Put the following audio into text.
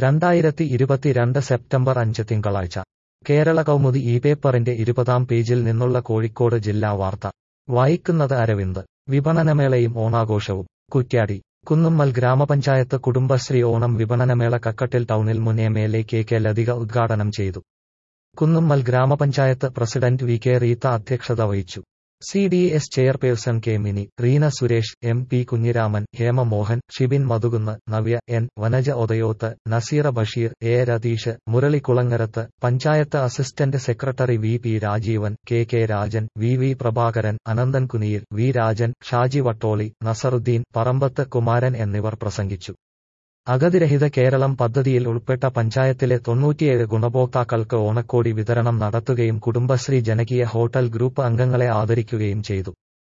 രണ്ടായിരത്തി ഇരുപത്തിരണ്ട് സെപ്റ്റംബർ അഞ്ച് തിങ്കളാഴ്ച കേരള കൗമുദി ഈ പേപ്പറിന്റെ ഇരുപതാം പേജിൽ നിന്നുള്ള കോഴിക്കോട് ജില്ലാ വാർത്ത വായിക്കുന്നത് അരവിന്ദ് വിപണനമേളയും ഓണാഘോഷവും കുറ്റ്യാടി കുന്നുമ്മൽ ഗ്രാമപഞ്ചായത്ത് കുടുംബശ്രീ ഓണം വിപണനമേള കക്കട്ടിൽ ടൗണിൽ മുൻ M L A K K Lathika ഉദ്ഘാടനം ചെയ്തു കുന്നുമ്മൽ ഗ്രാമപഞ്ചായത്ത് പ്രസിഡന്റ് വി കെ റീത്ത അധ്യക്ഷത വഹിച്ചു C D S chairperson K Mini Reena Suresh M P Kunhiraman Hemamohan Shibin Madhukunnu Navya N Vanaja Othayoth Naseera Basheer A Ratheesh Murali Kulangarath panchayat assistant secretary V P Rajeevan K K Rajan V V Prabhakaran Ananthan Kuniyil V Rajan Shaji Vattoli Nasaruddin Parambath Kumaran എന്നിവർ പ്രസംഗിച്ചു അഗതിരഹിത കേരളം പദ്ധതിയിൽ ഉൾപ്പെട്ട പഞ്ചായത്തിലെ തൊണ്ണൂറ്റിയേഴ് ഗുണഭോക്താക്കൾക്ക് ഓണക്കോടി വിതരണം നടത്തുകയും കുടുംബശ്രീ ജനകീയ ഹോട്ടൽ ഗ്രൂപ്പ് അംഗങ്ങളെ ആദരിക്കുകയും ചെയ്തു